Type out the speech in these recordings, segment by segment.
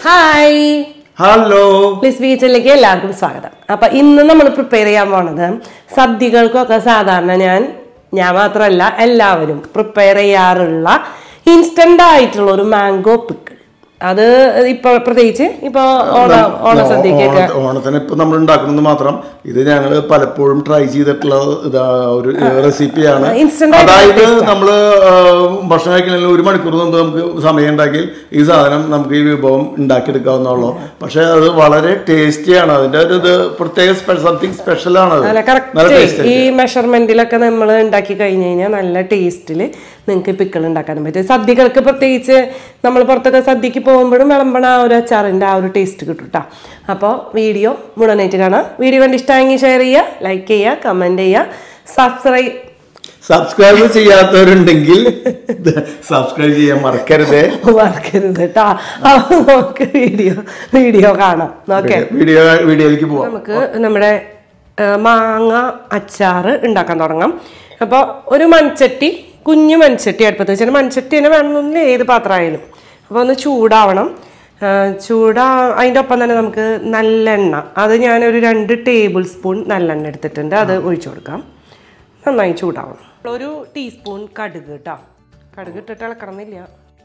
Hi hello please ബീച്ചിലേക്ക് എല്ലാവർക്കും സ്വാഗതം അപ്പൊ ഇന്ന് നമ്മൾ പ്രിപ്പയർ ചെയ്യാൻ പോണത് സദ്യകൾക്കൊക്കെ സാധാരണ ഞാൻ ഞാൻ മാത്രമല്ല എല്ലാവരും പ്രിപ്പയർ ചെയ്യാറുള്ള ഇൻസ്റ്റന്റ് ആയിട്ടുള്ള ഒരു മാംഗോ പിക്കിൾ അത് ഇപ്പൊ പ്രത്യേകിച്ച് ഇപ്പൊ ഓണ ഓണസദ്യക്കൊക്കെ ഓണ- ഓണത്തിന് ഇപ്പൊ നമ്മൾ ഉണ്ടാക്കുന്നത് മാത്രം ഇത് ഞങ്ങൾ പലപ്പോഴും ട്രൈ ചെയ്തിട്ടുള്ള ഇതാ ഒരു റെസിപ്പിയാണ് Instant ആയിട്ട് അതായത് taste ആ. നമ്മൾ ഭക്ഷണം കഴിക്കണമെങ്കിൽ ഒരു മണിക്കൂർ മുമ്പ് നമുക്ക് സമയം ഉണ്ടാക്കി ഈ സാധനം നമുക്ക് ഈ വിഭവം ഉണ്ടാക്കിയെടുക്കാവുന്നുള്ളൂ പക്ഷെ അത് വളരെ ടേസ്റ്റിയാണ് അതിന്റെ ഒരു ഇത് പ്രത്യേക സംതിങ് സ്പെഷ്യൽ ആണ് അത്. അല്ല നല്ല കറക്റ്റ് ടേസ്റ്റ് ഈ മെഷർമെന്റിലൊക്കെ നമ്മൾ ഉണ്ടാക്കി കഴിഞ്ഞ് കഴിഞ്ഞാൽ നല്ല ടേസ്റ്റിൽ നിങ്ങൾക്ക് പിക്കിൾ ഉണ്ടാക്കാനും പറ്റും സദ്യകൾക്ക് പ്രത്യേകിച്ച് നമ്മൾ പുറത്തൊക്കെ സദ്യക്ക് പോകുമ്പോഴും വിളമ്പണ ആ ഒരു അച്ചാറിൻ്റെ ആ ഒരു ടേസ്റ്റ് കിട്ടും കേട്ടോ അപ്പോൾ വീഡിയോ മുഴുവനായിട്ട് കാണാം വീഡിയോ കണ്ട് ഇഷ്ടമായെങ്കിൽ ഷെയർ ചെയ്യുക ലൈക്ക് ചെയ്യുക കമൻറ്റ് ചെയ്യുക സബ്സ്ക്രൈബ് സബ്സ്ക്രൈബ് ചെയ്യാത്തവരുണ്ടെങ്കിൽ സബ്സ്ക്രൈബ് ചെയ്യാൻ മറക്കരുത് മറക്കരുത് കേട്ടോ അപ്പോൾ നമുക്ക് വീഡിയോ വീഡിയോ കാണാം ഓക്കെ വീഡിയോ വീഡിയോയിലേക്ക് പോവാം നമുക്ക് നമ്മുടെ ആ, മാങ്ങ അച്ചാറ് ഉണ്ടാക്കാൻ തുടങ്ങാം അപ്പോൾ ഒരു മൺചട്ടി കുഞ്ഞു മൺചട്ടി അടുപ്പത്ത് വെച്ചാൽ മൺചട്ടി തന്നെ വേണമെന്നില്ല ഏത് പാത്രമായാലും അപ്പോൾ ഒന്ന് ചൂടാവണം ആ, ചൂടാ അതിൻ്റെ ഒപ്പം തന്നെ നമുക്ക് നല്ലെണ്ണ അത് ഞാനൊരു രണ്ട് ടേബിൾ സ്പൂൺ നല്ലെണ്ണ എടുത്തിട്ടുണ്ട് അത് ഒഴിച്ചു കൊടുക്കാം നന്നായി ചൂടാവണം ഒരു ടീസ്പൂൺ കടുക് കേട്ടോ കടുക് ഇട്ടിട്ട് ഇളക്കണമെന്നില്ല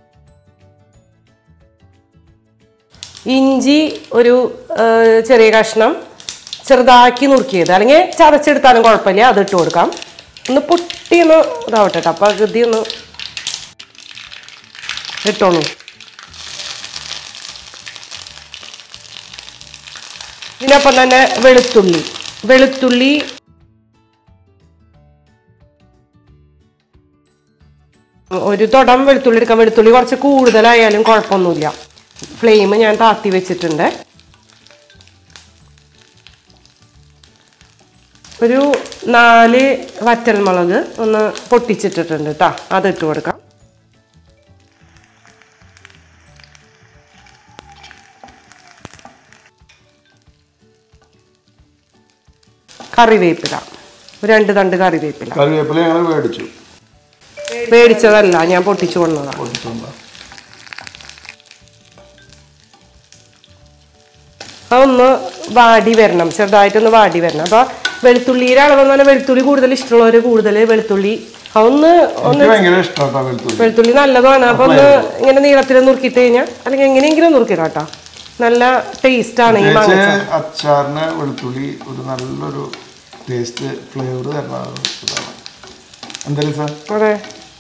ഇഞ്ചി ഒരു ആ, ചെറിയ കഷ്ണം ചെറുതാക്കി നുറുക്കിയത് അല്ലെങ്കിൽ ചതച്ചെടുത്താലും കുഴപ്പമില്ല അത് ഇട്ട് കൊടുക്കാം ഒന്ന് പൊട്ടി ഒന്ന് ഇതാവട്ടെ കേട്ടോ അപ്പം പകുതി ഒന്ന് ഇട്ടോളൂ ഇതിനൊപ്പം തന്നെ വെളുത്തുള്ളി വെളുത്തുള്ളി ഒരു തുടം വെളുത്തുള്ളി എടുക്കാം വെളുത്തുള്ളി കുറച്ച് കൂടുതലായാലും കുഴപ്പമൊന്നുമില്ല ഫ്ലെയിം ഞാൻ താത്തി വെച്ചിട്ടുണ്ട് ഒരു നാല് വറ്റൽമുളക് ഒന്ന് പൊട്ടിച്ചിട്ടിട്ടുണ്ട് കേട്ടോ അത് ഇട്ട് കൊടുക്കാം കറിവേപ്പില ഒരു രണ്ട് തണ്ട് കറിവേപ്പില കറിവേപ്പില ഞങ്ങൾ മേടിച്ചു മേടിച്ചതല്ല ഞാൻ പൊട്ടിച്ചു കൊണ്ടതാണ് കൊടുത്തിട്ടുണ്ട്. അതൊന്ന് വാടി വരണം ചെറുതായിട്ടൊന്ന് വാടി വരണം അപ്പൊ വെളുത്തുള്ളിയുടെ അളവെന്ന് പറഞ്ഞാൽ വെളുത്തുള്ളി കൂടുതൽ ഇഷ്ടമുള്ളവർ കൂടുതൽ വെളുത്തുള്ളി അതൊന്ന് ഒന്ന് എനിക്ക് ഭയങ്കര ഇഷ്ടമാണ് വെളുത്തുള്ളി വെളുത്തുള്ളി നല്ലതാണ് അപ്പൊ ഒന്ന് ഇങ്ങനെ നീളത്തിൽ നുറുക്കിയിട്ട് കഴിഞ്ഞാൽ അല്ലെങ്കിൽ എങ്ങനെയെങ്കിലും നുറുക്കിടാം കേട്ടോ നല്ല ടേസ്റ്റ് ആണ് ഈ മാങ്ങ പ്രത്യേകിച്ച് അച്ചാറിന് വെളുത്തുള്ളി ഒരു നല്ലൊരു ടേസ്റ്റ് ഫ്ലേവർ തരുന്ന ഒരു ഇതാണ് എന്തായാലും സാർ അതെ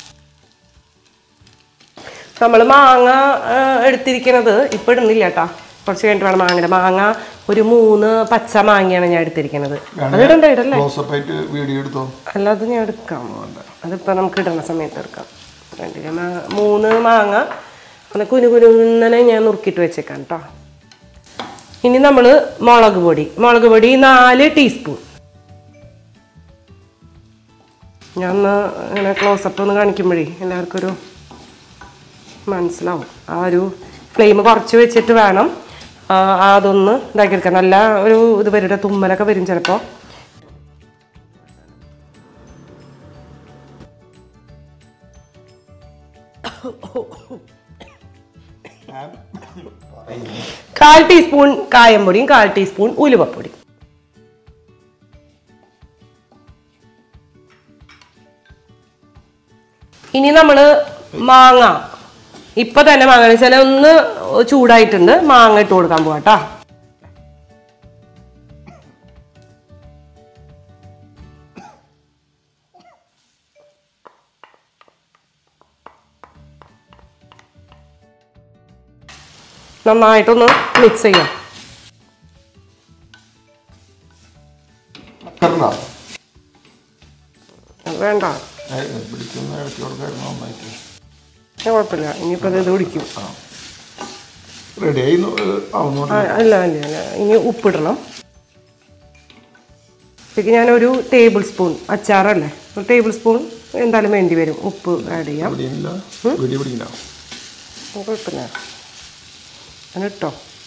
നമ്മൾ മാങ്ങ ആ, എടുത്തിരിക്കുന്നത് ഇപ്പൊ ഇടുന്നില്ല കേട്ടാ കുറച്ച് കഴിഞ്ഞിട്ട് വേണം മാങ്ങയുടെ മാങ്ങ ഒരു മൂന്ന് പച്ച മാങ്ങയാണ് ഞാൻ എടുത്തിരിക്കുന്നത് അത് ഇടണ്ട ഇടല്ലേ ക്ലോസപ്പ് ആയിട്ട് വീഡിയോ എടുത്തോ അല്ലാതെ ഞാൻ എടുക്കാം അതിപ്പോൾ നമുക്ക് ഇടുന്ന സമയത്ത് എടുക്കാം കണ്ടില്ലേ മാ- മൂന്ന് മാങ്ങ അങ്ങനെ കുനു കുനുന്നനെ ഞാൻ നുറുക്കിയിട്ട് വെച്ചേക്കാം കേട്ടോ ഇനി നമ്മൾ മുളക് പൊടി മുളക് പൊടി നാല് ടീസ്പൂൺ ഞാൻ ഒന്ന് ഇങ്ങനെ ക്ലോസപ്പ് ഒന്ന് കാണിക്കുമ്പോഴേ എല്ലാവർക്കും ഒരു മനസ്സിലാവും ആ ഒരു ഫ്ലെയിം കുറച്ച് വെച്ചിട്ട് വേണം ആ, അതൊന്ന് ഇതാക്കിയെടുക്കാം നല്ല ഒരു ഇത് വരും തുമ്മലൊക്കെ വരും ചിലപ്പോൾ കാൽ ടീസ്പൂൺ കായംപൊടിയും കാൽ ടീസ്പൂൺ ഉലുവപ്പൊടി ഇനി നമ്മൾ മാങ്ങ ഇപ്പൊ തന്നെ മാങ്ങ വെച്ചാൽ ഒന്ന് ചൂടായിട്ടുണ്ട് മാങ്ങ ഇട്ട് കൊടുക്കാൻ പോവാട്ടാ നന്നായിട്ടൊന്ന് മിക്സ് ചെയ്യാം തരണോ? അത് വേണ്ട ഏ, പിടിക്കുന്ന ഇടയ്ക്ക് കൊടുക്കായിരുന്നു നന്നായിട്ട് ഞാൻ കുഴപ്പമില്ല ഇനിയിപ്പോൾ ഇത് പിടിക്കും റെഡി ആയി ആവുന്നുണ്ട് ആ, അല്ല അല്ല അല്ല ഇനി ഉപ്പിടണം ഇതിലേക്ക് ഞാനൊരു ടേബിൾ സ്പൂൺ അച്ചാറല്ലേ ഒരു ടേബിൾ സ്പൂൺ എന്തായാലും വേണ്ടി വരും ഉപ്പ് ആഡ് ചെയ്യാം പിടിയില്ല പിടി പിടിക്കില്ല അത് കുഴപ്പമില്ല അതിട്ടോ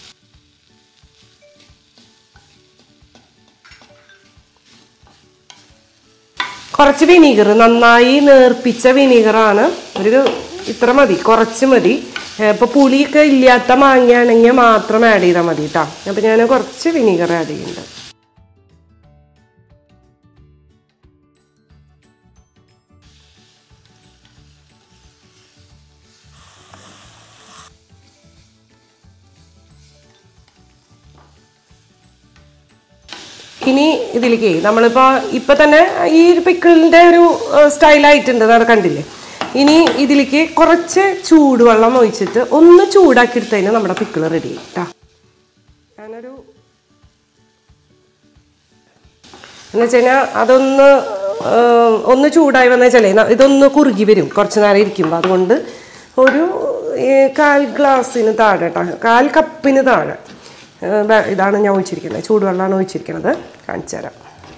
കുറച്ച് വിനീഗർ നന്നായി നേർപ്പിച്ച വിനീഗറാണ് ഒരു ഇത്ര മതി കുറച്ച് മതി ഇപ്പോൾ പുളിയൊക്കെ ഇല്ലാത്ത മാങ്ങയാണെങ്കിൽ മാത്രം ആഡ് ചെയ്താൽ മതി കേട്ടോ അപ്പോൾ ഞാൻ കുറച്ച് വിനീഗർ ആഡ് ചെയ്യുന്നുണ്ട് ഇനി ഇതിലേക്ക് നമ്മളിപ്പോൾ ഇപ്പം തന്നെ ഈ ഒരു പിക്കിളിൻ്റെ ഒരു സ്റ്റൈലായിട്ടുണ്ട് അത് കണ്ടില്ലേ ഇനി ഇതിലേക്ക് കുറച്ച് ചൂടുവെള്ളം ഒഴിച്ചിട്ട് ഒന്ന് ചൂടാക്കി എടുത്തതിന് നമ്മുടെ പിക്കിൾ റെഡി കേട്ടോ ഞാനൊരു എന്ന് വെച്ച് കഴിഞ്ഞാൽ അതൊന്ന് ആ, ഒന്ന് ചൂടായി വന്നു വെച്ചാലേ ന- ഇതൊന്ന് കുറുകി വരും കുറച്ച് നേരം ഇരിക്കുമ്പോൾ അതുകൊണ്ട് ഒരു ഏ, കാൽ ഗ്ലാസ്സിന് താഴെ കേട്ടോ കാൽ കപ്പിന് താഴെ ഏ, വെ- ഇതാണ് ഞാൻ ഒഴിച്ചിരിക്കുന്നത് ചൂടുവെള്ളമാണ് ഒഴിച്ചിരിക്കുന്നത് കാണിച്ചു തരാം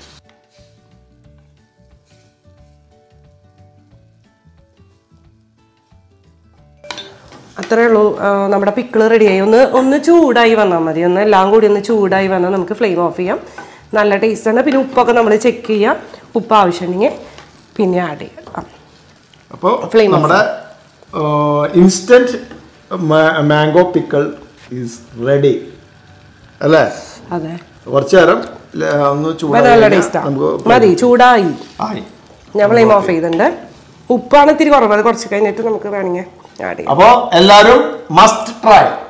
അത്രേ ഉള്ളൂ ആ, നമ്മുടെ പിക്കിള് റെഡിയായി ഒന്ന് ഒന്ന് ചൂടായി വന്നാൽ മതി ഒന്ന് എല്ലാം കൂടി ഒന്ന് ചൂടായി വന്നാൽ നമുക്ക് ഫ്ലെയിം ഓഫ് ചെയ്യാം നല്ല ടേസ്റ്റാണ് പിന്നെ ഉപ്പൊക്കെ നമ്മൾ ചെക്ക് ചെയ്യുക ഉപ്പ് ആവശ്യമുണ്ടെങ്കിൽ പിന്നെ ആഡ് ചെയ്യാം ആ. അപ്പോൾ Flame off. നമ്മുടെ instant mango pickle is ready അല്ലേ അതെ കുറച്ച് നേരം ല- ഒന്ന് അപ്പൊ ചൂടായി നല്ല കഴിഞ്ഞാൽ ടേസ്റ്റാ നമുക്ക് മതി ചൂടായി ആയി ഞാൻ ഫ്ലെയിം ഓഫ് ചെയ്തിട്ടുണ്ട് ഉപ്പാണ് ഇത്തിരി കുറവ് അത് കുറച്ച് കഴിഞ്ഞിട്ട് നമുക്ക് വേണമെങ്കിൽ ആഡ് ചെയ്യാം അപ്പോൾ എല്ലാവരും മസ്റ്റ് ട്രൈ